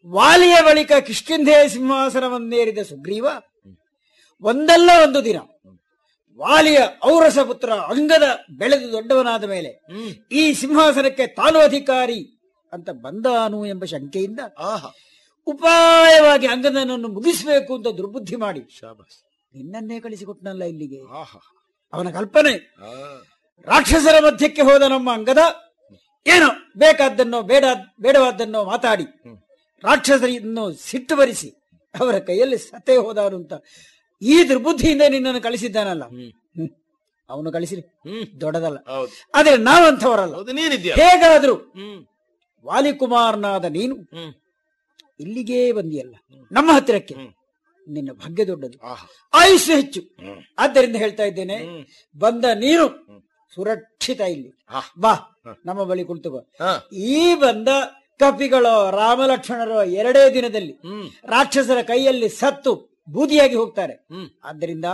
ವಾಲಿಯ ಬಳಿಕ ಕಿಷ್ಕಿಂಧೆಯ ಸಿಂಹಾಸನವನ್ನೇರಿದ ಸುಗ್ರೀವ ಒಂದಲ್ಲ ಒಂದು ದಿನ ವಾಲಿಯ ಔರಸ ಪುತ್ರ ಅಂಗದ ಬೆಳೆದು ದೊಡ್ಡವನಾದ ಮೇಲೆ ಈ ಸಿಂಹಾಸನಕ್ಕೆ ತಾನು ಅಧಿಕಾರಿ ಅಂತ ಬಂದಾನು ಎಂಬ ಶಂಕೆಯಿಂದ ಆಹಾ ಉಪಾಯವಾಗಿ ಅಂಗದನನ್ನು ಮುಗಿಸಬೇಕು ಅಂತ ದುರ್ಬುದ್ಧಿ ಮಾಡಿ ಶಾಬಾಸ್ ನಿನ್ನನ್ನೇ ಕಳಿಸಿಕೊಟ್ನಲ್ಲ ಇಲ್ಲಿಗೆ ಆಹಾ ಅವನ ಕಲ್ಪನೆ ಆ, ರಾಕ್ಷಸರ ಮಧ್ಯಕ್ಕೆ ಹೋದ ನಮ್ಮ ಅಂಗದ ಏನೋ ಬೇಕಾದ್ದನ್ನೋ ಬೇಡ ಬೇಡವಾದ್ದನ್ನೋ ಮಾತಾಡಿ ರಾಕ್ಷಸರನ್ನು ಸಿಟ್ಟು ಬರಿಸಿ ಅವರ ಕೈಯಲ್ಲಿ ಸತ್ತೇ ಹೋದವನು ಅಂತ ಈ ದುರ್ಬುದ್ಧಿಯಿಂದ ನಿನ್ನನ್ನು ಕಳಿಸಿದ್ದಾನಲ್ಲ ಹ್ಮ್. ಅವನು ಕಳಿಸಿರಿ ಹ್ಮ್ ದೊಡ್ಡದಲ್ಲ ಹೌದು ಆದ್ರೆ ನಾವಂಥವರಲ್ಲ ಹೌದು ನೀನಿದ್ಯಾ ಹೇಗಾದ್ರೂ ಹ್ಮ್ ವಾಲಿಕುಮಾರನಾದ ನೀನು ಹ್ಮ್ ಇಲ್ಲಿಗೇ ಬಂದಿಯಲ್ಲ ನಮ್ಮ ಹತ್ತಿರಕ್ಕೆ ಹ್ಮ್. ನಿನ್ನ ಭಾಗ್ಯ ದೊಡ್ಡದು ಆಹಾ ಆಯುಷ್ಯ ಹೆಚ್ಚು ಹ್ಮ್. ಆದ್ದರಿಂದ ಹೇಳ್ತಾ ಇದ್ದೇನೆ ಹ್ಮ್. ಬಂದ ನೀನು ಸುರಕ್ಷಿತ ಇಲ್ಲಿ ಹಾ. ಬಾ ನಮ್ಮ ಬಳಿ ಕುಳಿತುಕೋ ಹಾ ಈ ಬಂದ ಕಪಿಗಳೋ ರಾಮಲಕ್ಷ್ಮಣರೋ ಎರಡೇ ದಿನದಲ್ಲಿ ಹ್ಮ್ ರಾಕ್ಷಸರ ಕೈಯಲ್ಲಿ ಸತ್ತು ಬೂದಿಯಾಗಿ ಹೋಗ್ತಾರೆ ಹ್ಮ್ ಆದ್ದರಿಂದ